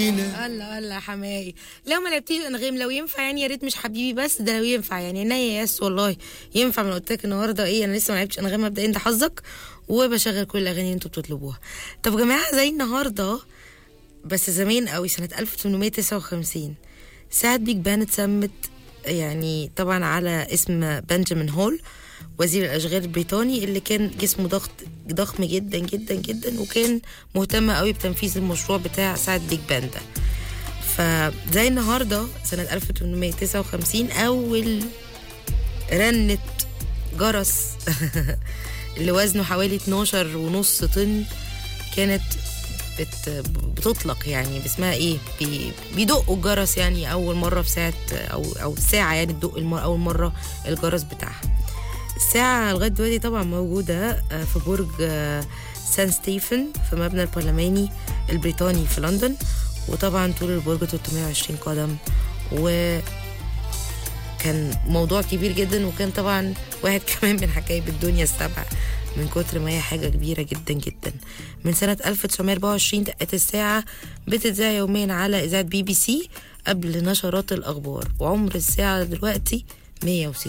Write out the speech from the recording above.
الله الله حماقي لو ما لعبتيش انغام لو ينفع يعني يا ريت مش حبيبي بس ده لو ينفع يعني عينيا يس والله ينفع ما قلت لك النهارده ايه انا لسه ما لعبتش انغام مبدئيا ده حظك وبشغل كل الاغاني اللي انتوا بتطلبوها طب يا جماعه زي النهارده بس زمان قوي سنه 1859 ساعة بيج بان اتسمت يعني طبعا على اسم بنجامين هول وزير الاشغال البريطاني اللي كان جسمه ضغط ضخم جدا جدا جدا وكان مهتم قوي بتنفيذ المشروع بتاع ساعة بيج بان ده فزي النهارده سنة 1859 أول رنة جرس اللي وزنه حوالي 12 ونص طن كانت بت بتطلق يعني باسمها ايه بي بيدقوا الجرس يعني اول مره في ساعه او او ساعه يعني تدق المر اول مره الجرس بتاعها الساعه لغايه دلوقتي طبعا موجوده في برج سان ستيفن في مبنى البرلماني البريطاني في لندن وطبعا طول البرج 320 قدم و كان موضوع كبير جدا وكان طبعا واحد كمان من حكايب الدنيا السبع من كتر ما هي حاجة كبيرة جدا جدا من سنة 1924 دقت الساعة بتتذاع يوميا على إذاعة بي بي سي قبل نشرات الأخبار وعمر الساعة دلوقتي 160